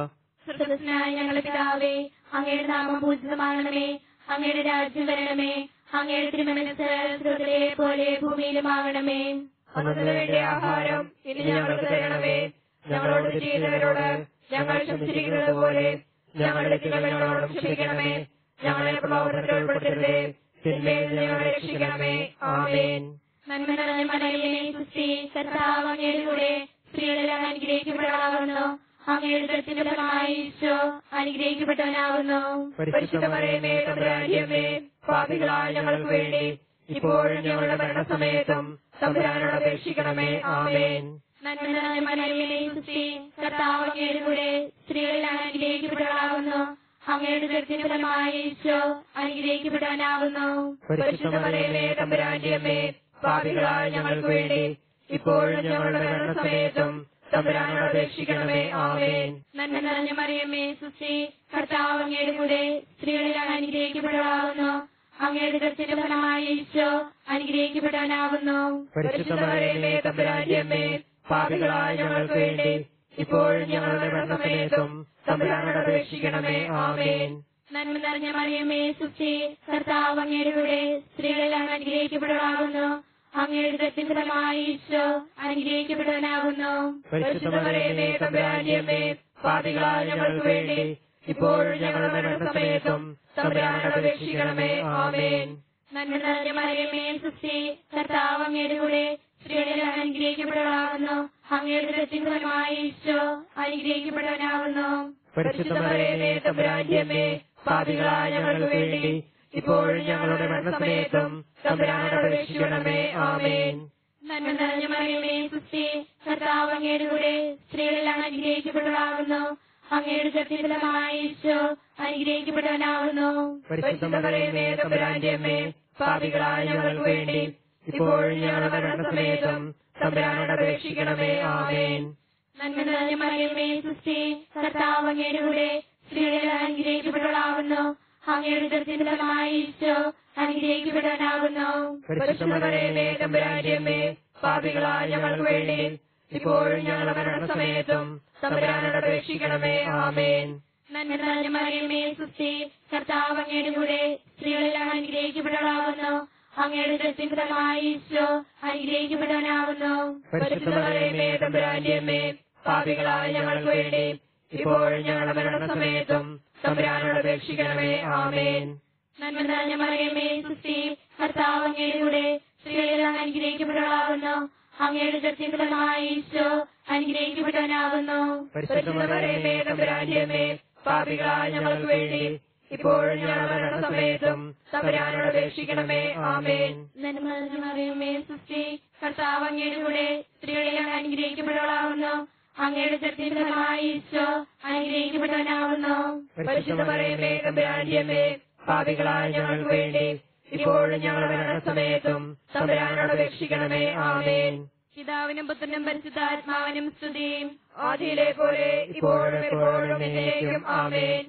സ്വർഗസ്നായ ഞങ്ങളുടെ പിതാവേ അങ്ങയുടെ നാമം പൂജിതമാകണമേ അങ്ങയുടെ രാജ്യം വരണമേ അങ്ങയുടെ തിരുമനസ് സ്വർഗത്തിലെ പോലെ ഭൂമിയിലുമാകണമേ അന്നു വേണ്ട ആഹാരം ഇനി ഞങ്ങൾക്ക് തരണമേ ഞങ്ങളോട് ചെയ്യുന്നവരോട് ഞങ്ങൾ ക്ഷമിച്ചിരിക്കുന്നത് പോലെ ഞങ്ങളുടെ തികവനോടും ക്ഷമിക്കണമേ ഞങ്ങളെ പ്രലോഭനത്തിൽ ഉൾപ്പെടുത്തരുതേ തിന്മയിൽ നിന്ന് ഞങ്ങളെ രക്ഷിക്കണമേ ആമേൻ നന്മ നിറഞ്ഞ മലയിലെ സുസ്തി കർത്താവ് അങ്ങയുടെ കൂടെ സ്ത്രീകളെല്ലാം അനുഗ്രഹിക്കപ്പെടാവുന്നു അങ്ങയുടെ ദൃത്തിന്റെ ഫലമായി ഈശോ അനുഗ്രഹിക്കപ്പെട്ടവനാകുന്നു പരിശുദ്ധ മറിയമേ തമ്പുരാന്റിയമ്മേ പാപികളായ ഞങ്ങൾക്ക് വേണ്ടി ഇപ്പോഴും ഞങ്ങളുടെ മരണസമയത്തും തമ്പുരാനോട് അപേക്ഷിക്കണമേ ആമേൻ നന്മ നിറഞ്ഞ മലയിലെ സുസ്തി കർത്താവ് അങ്ങയുടെ കൂടെ സ്ത്രീകളെല്ലാം അനുഗ്രഹിക്കപ്പെടാവുന്നു അങ്ങയുടെ ദൃത്തിന്റെ ഫലമായി ഈശോ അനുഗ്രഹിക്കപ്പെട്ടവനാകുന്നു പരിശുദ്ധ മറിയമേ തമ്പുരാന്റിയമ്മേ പാപികളായ ഞങ്ങൾക്ക് വേണ്ടി ഇപ്പോഴും ഞങ്ങളുടെ മരണസമയത്തും തമ്പുരാനോട് അപേക്ഷിക്കണമേ ആമേൻ നന്മ നിറഞ്ഞ മറിയമ്മേ സുസ്തി കർത്താവ് അങ്ങയുടെ കൂടെ സ്ത്രീകളെല്ലാം അനുഗ്രഹിക്കപ്പെടാവുന്നു അങ്ങയുടെ ദൃത്തിന്റെ ഫലമായി ഈശോ അനുഗ്രഹിക്കപ്പെട്ടവനാകുന്നു പരിശുദ്ധ മറിയമേ തമ്പുരാന്റിയമ്മേ പാപികളായ ഞങ്ങൾക്ക് വേണ്ടി ഇപ്പോഴും ഞങ്ങളുടെ മരണസമയത്തും തമ്പുരാനോട് അപേക്ഷിക്കണമേ ആമേൻ നന്മ നിറഞ്ഞ മറിയമ്മേ സുസ്തി കർത്താവ് അങ്ങയുടെ കൂടെ സ്ത്രീകളെല്ലാം അനുഗ്രഹിക്കപ്പെടാവുന്നു അങ്ങയുടെ ദൃത്തിന്റെ ഫലമായി ഈശോ അനുഗ്രഹിക്കപ്പെട്ടവനാകുന്നു പരിശുദ്ധ മറിയമേ തമ്പുരാന്റിയമ്മേ പാപികളായ ഞങ്ങൾക്ക് വേണ്ടി ഇപ്പോഴും ഞങ്ങളുടെ മരണസമയത്തും തമ്പുരാനോട് അപേക്ഷിക്കണമേ ആമേൻ നന്മ നിറഞ്ഞ മറിയമ്മേ സുസ്തി കർത്താവ് അങ്ങയുടെ കൂടെ സ്ത്രീകളെല്ലാം അനുഗ്രഹിക്കപ്പെടാവുന്നു അങ്ങയുടെ ദൃത്തിന്റെ ഫലമായി ഈശോ അനുഗ്രഹിക്കപ്പെട്ടവനാകുന്നു പരിശുദ്ധ മറിയമേ തമ്പുരാന്റിയമ്മേ പാപികളായ ഞങ്ങൾക്ക് വേണ്ടി ഇപ്പോഴും ഞങ്ങളുടെ മരണസമയത്തും തമ്പുരാനോട് അപേക്ഷിക്കണമേ ആമേൻ നന്മ നിറഞ്ഞ മറിയമേ സുസ്തി കർത്താവ് അങ്ങയുടെ കൂടെ സ്ത്രീകളെല്ലാം അനുഗ്രഹിക്കപ്പെടാവുന്നു അങ്ങയുടെ ദൃത്തിന്റെ ഫലമായി ഈശോ അനുഗ്രഹിക്കപ്പെട്ടവനാകുന്നു പരിശുദ്ധ മറിയമേ തമ്പുരാന്റിയമ്മേ പാപികളായ ഞങ്ങൾക്ക് വേണ്ടി ഇപ്പോഴും ഞങ്ങളുടെ മരണസമയത്തും തമ്പുരാനോട് അപേക്ഷിക്കണമേ ആമേൻ നന്മ നിറഞ്ഞ മറിയമ്മേ സുസ്തി കർത്താവ് അങ്ങയുടെ കൂടെ സ്ത്രീകളെല്ലാം അനുഗ്രഹിക്കപ്പെടാവുന്നു അങ്ങയുടെ ദൃത്തിന്റെ ഫലമായി ഈശോ അനുഗ്രഹിക്കപ്പെട്ടവനാകുന്നു പരിശുദ്ധ മറിയമേ തമ്പുരാന്റിയമ്മേ പാപികളായ ഞങ്ങൾക്ക് വേണ്ടി ഇപ്പോഴും ഞങ്ങളുടെ മരണസമയത്തും തമ്പുരാനോട് അപേക്ഷിക്കണമേ ആമേൻ നന്മ നിറഞ്ഞ മറിയമ്മേ സുസ്തി കർത്താവ് അങ്ങയുടെ കൂടെ സ്ത്രീകളെല്ലാം അനുഗ്രഹിക്കപ്പെടാവുന്നു അങ്ങയുടെ ദൃത്തിന്റെ ഫലമായി ഈശോ അനുഗ്രഹിക്കപ്പെട്ടവനാകുന്നു പരിശുദ്ധ മറിയമേ തമ്പുരാന്റിയമ്മേ പാപികളായ ഞങ്ങൾക്ക് വേണ്ടി ഇപ്പോഴും ഞങ്ങളുടെ മരണസമയത്തും തമ്പുരാനോട് അപേക്ഷിക്കണമേ ആമേൻ നന്മ നിറഞ്ഞ മറിയമ്മേ സുസ്തി കർത്താവ് അങ്ങയുടെ കൂടെ സ്ത്രീകളെല്ലാം അനുഗ്രഹിക്കപ്പെടാവുന്നു അങ്ങയുടെ ദൃത്തിന്റെ ഫലമായി ഈശോ അനുഗ്രഹിക്കപ്പെട്ടവനാകുന്നു പരിശുദ്ധ മറിയമേ തമ്പുരാന്റിയമ്മേ പാപികളായ ഞങ്ങൾക്ക് വേണ്ടി ഇപ്പോഴും ഞങ്ങളുടെ മരണസമയത്തും തമ്പുരാനോട് അപേക്ഷിക്കണമേ ആമേൻ നന്മ നിറഞ്ഞ മറിയമ്മേ സുസ്തി കർത്താവ് അങ്ങയുടെ കൂടെ സ്ത്രീകളെല്ലാം അനുഗ്രഹിക്കപ്പെടാവുന്നു അങ്ങയുടെ ദൃത്തിന്റെ ഫലമായി ഈശോ അനുഗ്രഹിക്കപ്പെട്ടവനാകുന്നു പരിശുദ്ധ മറിയമേ തമ്പുരാന്റിയമ്മേ പാപികളായ ഞങ്ങൾക്ക് വേണ്ടി ഇപ്പോഴും ഞങ്ങളുടെ മരണസമയത്തും തമ്പുരാനോട് അപേക്ഷിക്കണമേ ആമേൻ പിതാവിനും പുത്രനും പരിശുദ്ധാത്മാവിനും സ്തുതിയും ആദിയിലെ പോലെ ഇപ്പോഴും എപ്പോഴും എന്നേക്കും ആമേൻ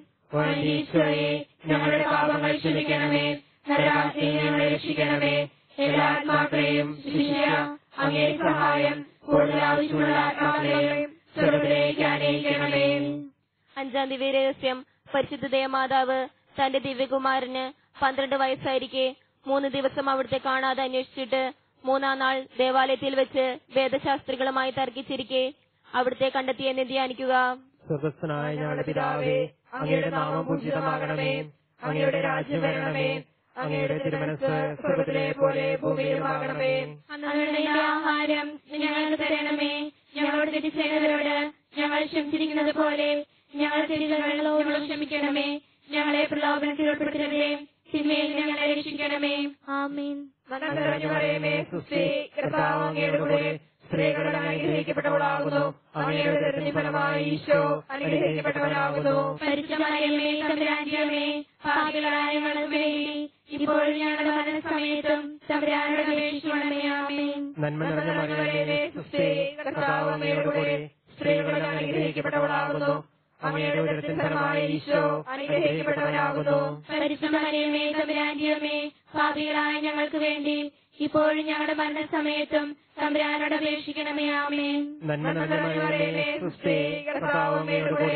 ഈശോയെ ഞങ്ങളുടെ പാപങ്ങൾ ക്ഷമിക്കണമേ നരകാശിയെ ഞങ്ങളെ രക്ഷിക്കണമേ എല്ലാ ആത്മാക്കളെയും ശിഷ്യ അങ്ങേ സഹായം കൂടുതൽ ആവശ്യമുള്ള ആത്മാക്കളെയും സ്വർഗത്തിലേക്ക് അനയിക്കണമേ അഞ്ചാം ദിവ്യ രഹസ്യം പരിശുദ്ധ ദേവമാതാവ് തന്റെ ദിവ്യകുമാരന് പന്ത്രണ്ട് വയസ്സായിരിക്കെ മൂന്ന് ദിവസം അവിടുത്തെ കാണാതെ അന്വേഷിച്ചിട്ട് മൂന്നാം നാൾ ദേവാലയത്തിൽ വെച്ച് വേദശാസ്ത്രികളുമായി തർക്കിച്ചിരിക്കെ അവിടുത്തെ കണ്ടെത്തിയെന്ന് ധ്യാനിക്കുക സ്വർഗസ്ഥനായ ഞങ്ങളുടെ പിതാവേ അങ്ങയുടെ നാമം പൂജിതമാകണമേ അങ്ങയുടെ രാജ്യം വരണമേ അങ്ങയുടെ തിരുമനസ് സ്വർഗത്തിലെ പോലെ ഭൂമിയിലുമാകണമേ അന്നങ്ങളുടെ ആഹാരം ഞങ്ങൾക്ക് തരണമേ ഞങ്ങളോട് തെറ്റ് ചെയ്യുന്നവരോട് ഞങ്ങൾ ക്ഷമിച്ചിരിക്കുന്നത് പോലെ ഞങ്ങൾ തെറ്റുകളോട് ക്ഷമിക്കണമേ ഞങ്ങളെ പ്രലോഭനത്തിൽ ഉൾപ്പെടുത്തരുതേ തിന്മയിൽ ഞങ്ങളെ രക്ഷിക്കണമേ ആമീൻ നന്മ നിറഞ്ഞു പറയുമേ സുസ്ഥി കർത്താവ് അങ്ങയുടെ കൂടെ സ്ത്രീകളുടെ അനുഗ്രഹിക്കപ്പെട്ടവളാകുന്നു അങ്ങയുടെ ഉദരത്തിന് ഫലമായി ഈശോ അനുഗ്രഹിക്കപ്പെട്ടവനാകുന്നു പരിശുദ്ധമറിയമേ തമ്പുരാന്റിയമേ പാപികളായ ഞങ്ങൾക്ക് വേണ്ടി ഇപ്പോഴും ഞങ്ങളുടെ മരണസമയത്തും തമ്പുരാനോട് അപേക്ഷിക്കണമേ ആമേൻ നന്മ നിറഞ്ഞ മറിയമേ സുസ്ഥി കർത്താവ് അങ്ങയുടെ കൂടെ സ്ത്രീകളിൽ അനുഗ്രഹിക്കപ്പെട്ടവളാകുന്നു അങ്ങയുടെ ഉദരത്തിന് ഫലമായി ഈശോ അനുഗ്രഹിക്കപ്പെട്ടവനാകുന്നു പരിശുദ്ധമറിയമേ തമ്പുരാന്റിയമേ പാപികളായ ഞങ്ങൾക്ക് വേണ്ടി ഇപ്പോഴും ഞങ്ങളുടെ മരണസമയത്തും തമ്പുരാനോട് അപേക്ഷിക്കണമേ ആമേൻ നന്മ നിറഞ്ഞ മറിയമേ സുസ്ഥി കർത്താവ് അങ്ങയുടെ കൂടെ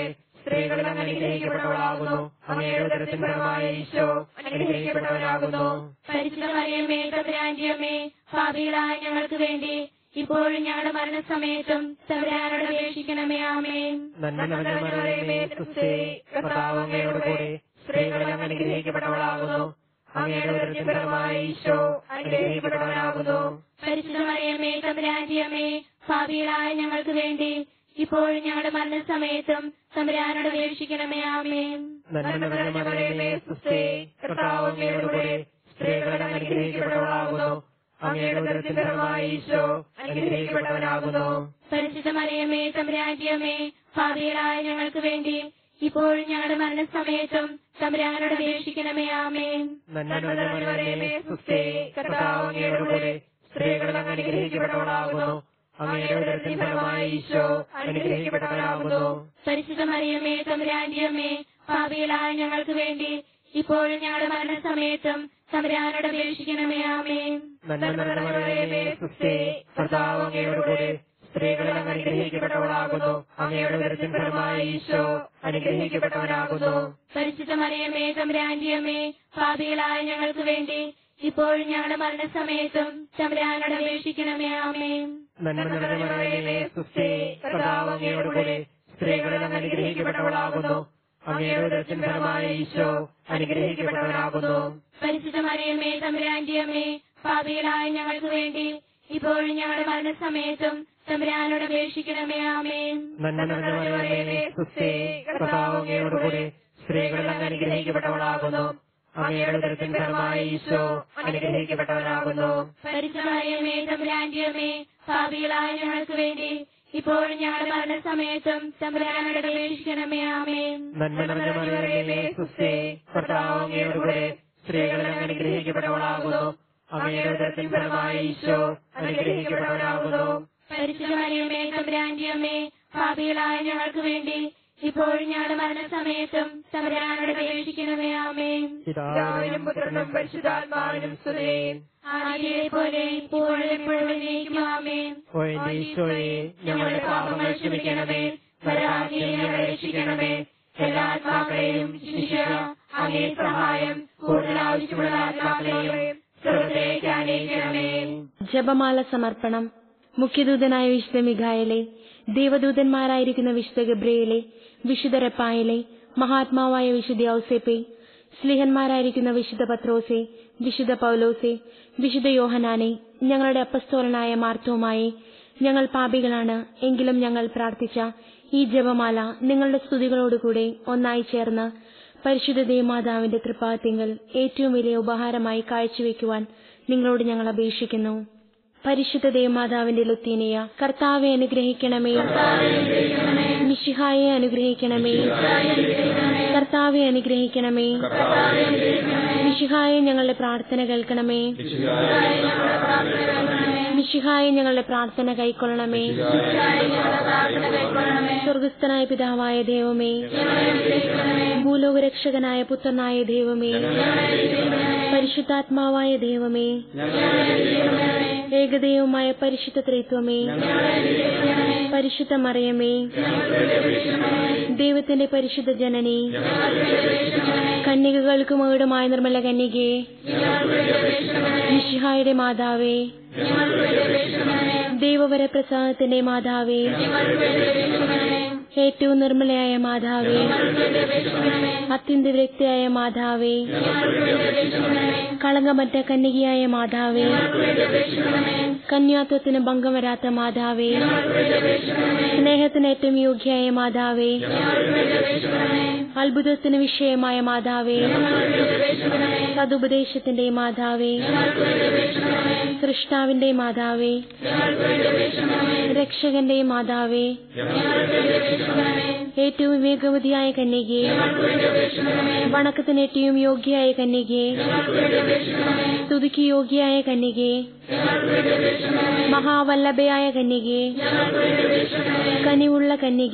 സ്ത്രീകളിൽ അങ്ങ് അനുഗ്രഹിക്കപ്പെട്ടവളാകുന്നു അങ്ങയുടെ ഉദരത്തിൻ ഫലമായ ഈശോ അനുഗ്രഹിക്കപ്പെട്ടവനാകുന്നു പരിശുദ്ധ മറിയമ്മേ തമ്പുരാന്റിയമ്മേ പാപികളായ ഞങ്ങൾക്ക് വേണ്ടി ഇപ്പോഴും ഞങ്ങളുടെ മരണസമയത്തും തമ്പുരാനോട് അപേക്ഷിക്കണമേ ആമേൻ നന്മ നിറഞ്ഞ മറിയമേ ക്രിസ്തേ കർത്താവ് അങ്ങയോട് കൂടെ സ്ത്രീകളിൽ അങ്ങ് അനുഗ്രഹിക്കപ്പെട്ടവളാകുന്നു അങ്ങയുടെ ഉദരത്തിൻ ഫലമായ ഈശോ അനുഗ്രഹിക്കപ്പെട്ടവനാകുന്നു പരിശുദ്ധ മറിയമ്മേ തമ്പുരാന്റിയമ്മേ പാപികളായ ഞങ്ങൾക്ക് വേണ്ടി ഇപ്പോഴും ഞങ്ങളുടെ മരണസമയത്തും തമ്പുരാനോട് അപേക്ഷിക്കണമേ ആമേൻ നന്മ നിറഞ്ഞ മറിയമേ ക്രിസ്തേ കർത്താവ് അങ്ങയോട് കൂടെ സ്ത്രീകളിൽ അങ്ങ് അനുഗ്രഹിക്കപ്പെട്ടവളാകുന്നു അങ്ങയുടെ ഉദരത്തിൻ ഫലമായ ഈശോ അനുഗ്രഹിക്കപ്പെട്ടവനാകുന്നു പരിശുദ്ധ മറിയമ്മേ തമ്പുരാന്റിയമ്മേ പാപികളായ ഞങ്ങൾക്ക് വേണ്ടി ഇപ്പോഴും ഞങ്ങളുടെ മരണസമയത്തും തമ്പുരാനോട് അപേക്ഷിക്കണമേ ആമേൻ നന്മ നിറഞ്ഞ മറിയമേ ക്രിസ്തേ കർത്താവ് അങ്ങയോട് കൂടെ സ്ത്രീകളിൽ അങ്ങ് അനുഗ്രഹിക്കപ്പെട്ടവളാകുന്നു അങ്ങയുടെ ഉദരത്തിൻ ഫലമായ ഈശോ അനുഗ്രഹിക്കപ്പെട്ടവനാകുന്നു പരിശുദ്ധ മറിയമ്മേ തമ്പുരാന്റിയമ്മേ പാപികളായ ഞങ്ങൾക്ക് വേണ്ടി ഇപ്പോഴും ഞങ്ങളുടെ മരണസമയത്തും തമ്പുരാനോട് അപേക്ഷിക്കണമേ ആമേൻ നന്മ നിറഞ്ഞ മറിയമേ ക്രിസ്തേ കർത്താവ് അങ്ങയോട് കൂടെ സ്ത്രീകളിൽ അങ്ങ് അനുഗ്രഹിക്കപ്പെട്ടവളാകുന്നു അങ്ങയുടെ ഉദരത്തിൻ ഫലമായ ഈശോ അനുഗ്രഹിക്കപ്പെട്ടവനാകുന്നു പരിശുദ്ധ മറിയമ്മേ തമ്പുരാന്റിയമ്മേ പാപികളായ ഞങ്ങൾക്ക് വേണ്ടി ഇപ്പോഴും ഞങ്ങളുടെ മരണസമയത്തും തമ്പുരാനോട് അപേക്ഷിക്കണമേ ആമേൻ നന്മ നിറഞ്ഞ മറിയമേ ക്രിസ്തേ കർത്താവ് അങ്ങയോട് കൂടെ സ്ത്രീകളിൽ അങ്ങ് അനുഗ്രഹിക്കപ്പെട്ടവളാകുന്നു അങ്ങയുടെ ഉദരത്തിൻ ഫലമായ ഈശോ അനുഗ്രഹിക്കപ്പെട്ടവനാകുന്നു പരിശുദ്ധ മറിയമ്മേ തമ്പുരാന്റിയമ്മേ പാപികളായ ഞങ്ങൾക്ക് വേണ്ടി ഇപ്പോഴും ഞങ്ങളുടെ മരണസമയത്തും തമ്പുരാനോട് അപേക്ഷിക്കണമേ ആമേൻ നന്മ നിറഞ്ഞ മറിയമേ ക്രിസ്തേ കർത്താവ് അങ്ങയോട് കൂടെ സ്ത്രീകളിൽ അങ്ങ് അനുഗ്രഹിക്കപ്പെട്ടവളാകുന്നു അങ്ങയുടെ ഉദരത്തിൻ ഫലമായ ഈശോ അനുഗ്രഹിക്കപ്പെട്ടവനാകുന്നു പരിശുദ്ധ മറിയമ്മേ തമ്പുരാന്റിയമ്മേ പാപികളായ ഞങ്ങൾക്ക് വേണ്ടി ഇപ്പോഴും ഞങ്ങളുടെ മരണസമയത്തും തമ്പുരാനോട് അപേക്ഷിക്കണമേ ആമേൻ നന്മ നിറഞ്ഞ മറിയമേ ക്രിസ്തേ കർത്താവ് അങ്ങയോട് കൂടെ സ്ത്രീകളിൽ അങ്ങ് അനുഗ്രഹിക്കപ്പെട്ടവളാകുന്നു അങ്ങയുടെ ഉദരത്തിൻ ഫലമായ ഈശോ അനുഗ്രഹിക്കപ്പെട്ടവനാകുന്നു പരിശുദ്ധ മറിയമ്മേ തമ്പുരാന്റിയമ്മേ പാപികളായ ഞങ്ങൾക്ക് വേണ്ടി ഇപ്പോഴും ഞങ്ങളുടെ മരണസമയത്തും തമ്പുരാനോട് അപേക്ഷിക്കണമേ ആമേൻ പിതാവിനും പുത്രനും പരിശുദ്ധാത്മാവിനും സ്തുതി ആദ്യത്തെ പോലെ ഇപ്പോഴും എപ്പോഴും എന്നേക്കും ആമേൻ ഓ എന്റെ ഈശോയെ ഞങ്ങളുടെ പാപങ്ങൾ ക്ഷമിക്കണമേ നരകാഗ്നിയിൽ ഞങ്ങളെ രക്ഷിക്കണമേ എല്ലാ ആത്മാക്കളെയും ശിഷ്യ അങ്ങേ സഹായം കൂടുതൽ ആവശ്യമുള്ള ആത്മാക്കളെയും സ്വർഗത്തിലേക്ക് അനയിക്കണമേ ജപമാല സമർപ്പണം മുഖ്യദൂതനായ വിശുദ്ധ മിഖായലെ ദേവദൂതന്മാരായിരിക്കുന്ന വിശുദ്ധ ഗബ്രയേലെ വിശുദ്ധ റെപ്പായലെ മഹാത്മാവായ വിശുദ്ധ ഔസേപ്പെ സ്ലിഹന്മാരായിരിക്കുന്ന വിശുദ്ധ പത്രോസെ വിശുദ്ധ പൗലോസെ വിശുദ്ധ യോഹനാനെ ഞങ്ങളുടെ അപ്പസ്തോലനായ മാർത്തോമായെ ഞങ്ങൾ പാപികളാണ് എങ്കിലും ഞങ്ങൾ പ്രാർത്ഥിച്ച ഈ ജപമാല നിങ്ങളുടെ സ്തുതികളോടുകൂടെ ഒന്നായി ചേർന്ന് പരിശുദ്ധ ദേവമാതാവിന്റെ തൃപ്പാത്തിങ്കൽ ഏറ്റവും വലിയ ഉപഹാരമായി കാഴ്ചവെക്കുവാൻ നിങ്ങളോട് ഞങ്ങൾ അപേക്ഷിക്കുന്നു പരിശുദ്ധ ദേവമാതാവിന്റെ ലുത്തീനിയ കർത്താവെ അനുഗ്രഹിക്കണമേ മിഷിഹായെ അനുഗ്രഹിക്കണമേ കർത്താവെ അനുഗ്രഹിക്കണമേ മിഷിഹായെ ഞങ്ങളുടെ പ്രാർത്ഥന കേൾക്കണമേ മിഷിഹായെ ഞങ്ങളുടെ പ്രാർത്ഥന കൈക്കൊള്ളണമേ സ്വർഗസ്ഥനായ പിതാവായ ദൈവമേ ഭൂലോകരക്ഷകനായ പുത്രനായ ദൈവമേ പരിശുദ്ധാത്മാവായ ദൈവമേ ഏകദൈവമായ പരിശുദ്ധ ത്രിത്വമേ പരിശുദ്ധ മറിയമേ ദൈവത്തിന്റെ പരിശുദ്ധ ജനനി കന്യകകൾക്ക് മകുടമായ നിർമ്മല കന്യകെ മിഷിഹായുടെ മാതാവേ ദൈവവര പ്രസാദത്തിന്റെ മാതാവേ ഏറ്റവും നിർമ്മലയായ മാതാവേ അത്യന്ത വ്യക്തിയായ മാതാവേ കളങ്കമറ്റ കന്യകയായ മാതാവേ കന്യാത്വത്തിന് ഭംഗം വരാത്ത മാതാവേ സ്നേഹത്തിന് ഏറ്റവും യോഗ്യയായ മാതാവേ അത്ഭുതത്തിന് വിഷയമായ മാതാവേ സതുപദേശത്തിന്റെ മാതാവേ സൃഷ്ടാവിന്റെ മാതാവേ രക്ഷകന്റെ മാതാവേ ഏറ്റവും വിവേകവതിയായ കന്യകെ വണക്കത്തിന് ഏറ്റവും യോഗ്യയായ കന്യകെ സ്തുതിക്ക് യോഗ്യയായ കന്യകെ മഹാവല്ലഭയായ കന്യകെ കനിവുള്ള കന്യകെ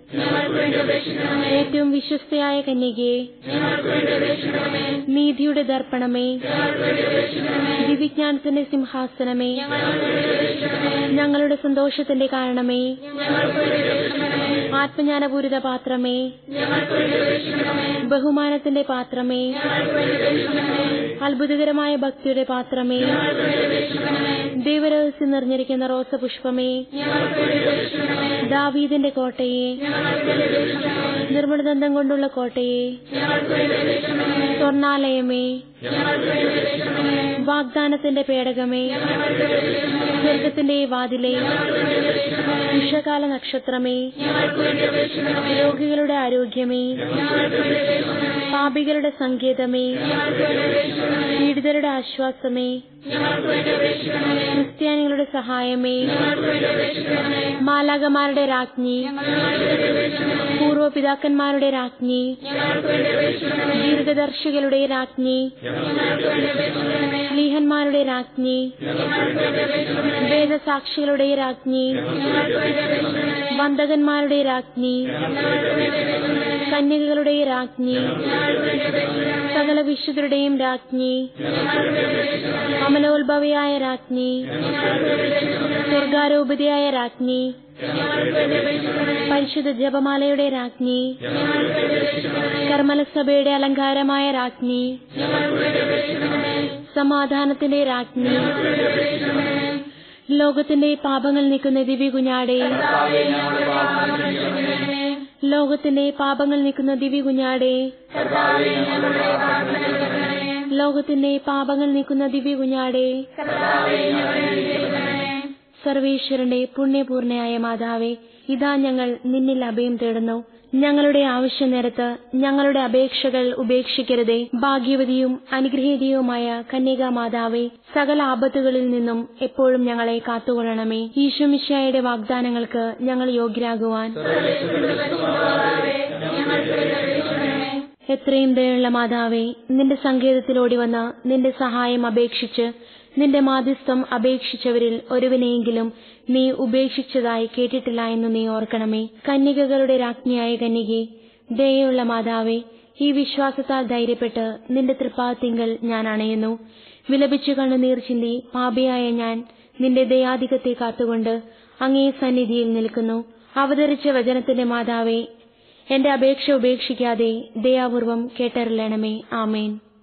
ഞങ്ങൾക്ക് വേണ്ടി അപേക്ഷിക്കണമേ ഏറ്റവും വിശ്വസ്തയായ കന്യകയെ ഞങ്ങൾക്ക് വേണ്ടി അപേക്ഷിക്കണമേ നീതിയുടെ ദർപ്പണമേ ഞങ്ങൾക്ക് വേണ്ടി അപേക്ഷിക്കണമേ ദിവിജ്ഞാനത്തിന്റെ സിംഹാസനമേ ഞങ്ങൾക്ക് വേണ്ടി അപേക്ഷിക്കണമേ ഞങ്ങളുടെ സന്തോഷത്തിന്റെ കാരണമേ ഞങ്ങൾക്ക് വേണ്ടി അപേക്ഷിക്കണമേ ആത്മജ്ഞാനപൂരിത പാത്രമേ ഞങ്ങൾക്ക് വേണ്ടി അപേക്ഷിക്കണമേ ബഹുമാനത്തിന്റെ പാത്രമേ ഞങ്ങൾക്ക് വേണ്ടി അപേക്ഷിക്കണമേ അത്ഭുതകരമായ ഭക്തിയുടെ പാത്രമേ ഞങ്ങൾക്ക് വേണ്ടി അപേക്ഷിക്കണമേ ദൈവരഹസ്യം നിറഞ്ഞിരിക്കുന്ന റോസപുഷ്പമേ ഞങ്ങൾക്ക് വേണ്ടി അപേക്ഷിക്കണമേ ദാവീദിന്റെ കോട്ടയെ ഞങ്ങൾക്ക് വേണ്ടി അപേക്ഷിക്കണമേ നിർമ്മലദന്തം കൊണ്ടുള്ള കോട്ടയെ ഞങ്ങൾക്ക് വേണ്ടി അപേക്ഷിക്കണമേ സ്വർണാലയമേ ഞങ്ങൾക്ക് വേണ്ടി അപേക്ഷിക്കണമേ വാഗ്ദാനത്തിന്റെ പേടകമേ ഞങ്ങൾക്ക് വേണ്ടി അപേക്ഷിക്കണമേ സ്വർഗത്തിന്റെ വാതിലെ ഞങ്ങൾക്ക് വേണ്ടി അപേക്ഷിക്കണമേ ഉഷകാല നക്ഷത്രമേ ഞങ്ങൾക്ക് വേണ്ടി അപേക്ഷിക്കണമേ രോഗികളുടെ ആരോഗ്യമേ ഞങ്ങൾക്ക് വേണ്ടി അപേക്ഷിക്കണമേ പാപികളുടെ സങ്കേതമേ ഞങ്ങൾക്ക് വേണ്ടി അപേക്ഷിക്കണമേ പീഡിതരുടെ ആശ്വാസമേ ഞങ്ങൾക്ക് വേണ്ടി അപേക്ഷിക്കണമേ ക്രിസ്ത്യാനികളുടെ സഹായമേ ഞങ്ങൾക്ക് വേണ്ടി അപേക്ഷിക്കണമേ മാലാകമാരുടെ രാജ്ഞി ഞങ്ങൾക്ക് വേണ്ടി അപേക്ഷിക്കണമേ പൂർവപിതാക്കന്മാരുടെ രാജ്ഞി ഞങ്ങൾക്ക് വേണ്ടി അപേക്ഷിക്കണമേ ദീർഘദർശികളുടെ രാജ്ഞി ഞങ്ങൾക്ക് വേണ്ടി അപേക്ഷിക്കണമേ സ്ലീഹന്മാരുടെ രാജ്ഞി ഞങ്ങൾക്ക് വേണ്ടി അപേക്ഷിക്കണമേ വേദസാക്ഷികളുടെ രാജ്ഞി ഞങ്ങൾക്ക് വേണ്ടി അപേക്ഷിക്കണമേ വന്ദകന്മാരുടെ രാജ്ഞി ഞങ്ങൾക്ക് വേണ്ടി അപേക്ഷിക്കണമേ കന്യകകളുടെ രാജ്ഞി ഞങ്ങൾക്ക് വേണ്ടി അപേക്ഷിക്കണമേ സകല വിശുദ്ധരുടെയും രാജ്ഞി ഞങ്ങൾക്ക് വേണ്ടി അപേക്ഷിക്കണമേ അമലോത്ഭവയായ രാജ്ഞി ഞങ്ങൾക്ക് വേണ്ടി അപേക്ഷിക്കണമേ സ്വർഗാരോപതിയായ രാജ്ഞി ഞങ്ങൾക്ക് വേണ്ടി അപേക്ഷിക്കണമേ പരിശുദ്ധ ജപമാലയുടെ രാജ്ഞി ഞങ്ങൾക്ക് വേണ്ടി അപേക്ഷിക്കണമേ കർമ്മലസഭയുടെ അലങ്കാരമായ രാജ്ഞി ഞങ്ങൾക്ക് വേണ്ടി അപേക്ഷിക്കണമേ സമാധാനത്തിന്റെ രാജ്ഞി ഞങ്ങൾക്ക് വേണ്ടി അപേക്ഷിക്കണമേ ലോകത്തിന്റെ പാപങ്ങൾ നീക്കുന്ന ദിവ്യ കുഞ്ഞാടെ കർത്താവേ ഞങ്ങളുടെ പാപങ്ങൾ ക്ഷമിക്കണമേ ലോകത്തിന്റെ പാപങ്ങൾ നീക്കുന്ന ദിവ്യ കുഞ്ഞാടെ കർത്താവേ ഞങ്ങളുടെ പാപങ്ങൾ ക്ഷമിക്കണമേ ലോകത്തിന്റെ പാപങ്ങൾ നീക്കുന്ന ദിവ്യ കുഞ്ഞാടെ കർത്താവേ ഞങ്ങളെ രക്ഷിക്കണമേ സർവേശ്വരന്റെ പുണ്യപൂർണയായ മാതാവേ ഇതാ ഞങ്ങൾ നിന്നിൽ അഭയം തേടുന്നു ഞങ്ങളുടെ ആവശ്യ നേരത്ത് ഞങ്ങളുടെ അപേക്ഷകൾ ഉപേക്ഷിക്കരുതേ ഭാഗ്യവതിയും അനുഗ്രഹീതയുമായ കന്യകാ മാതാവേ സകല ആപത്തുകളിൽ നിന്നും എപ്പോഴും ഞങ്ങളെ കാത്തുകൊള്ളണമേ ഈശോമിശായുടെ വാഗ്ദാനങ്ങൾക്ക് ഞങ്ങൾ യോഗ്യരാകുവാൻ എത്രയും ദയുള്ള മാതാവേ നിന്റെ സങ്കേതത്തിലോടി വന്ന് നിന്റെ സഹായം അപേക്ഷിച്ച് നിന്റെ മാധ്യസ്ഥം അപേക്ഷിച്ചവരിൽ ഒരുവനെയെങ്കിലും നീ ഉപേക്ഷിച്ചതായി കേട്ടിട്ടില്ല എന്ന് നീ ഓർക്കണമേ കന്യകകളുടെ രാജ്ഞിയായ കന്യകെ ദയുള്ള മാതാവേ ഈ വിശ്വാസത്താൽ ധൈര്യപ്പെട്ട് നിന്റെ തൃപ്പാത്തിങ്കൽ ഞാൻ അണയുന്നു വിലപിച്ചു കണ്ണുനീർ ചിന്തി പാപിയായ ഞാൻ നിന്റെ ദയാധികത്തെ കാത്തുകൊണ്ട് അങ്ങേ സന്നിധിയിൽ നിൽക്കുന്നു അവതരിച്ച വചനത്തിന്റെ മാതാവേ എന്റെ അപേക്ഷ ഉപേക്ഷിക്കാതെ ദയാപൂർവം കേട്ടറിയണമേ ആമേൻ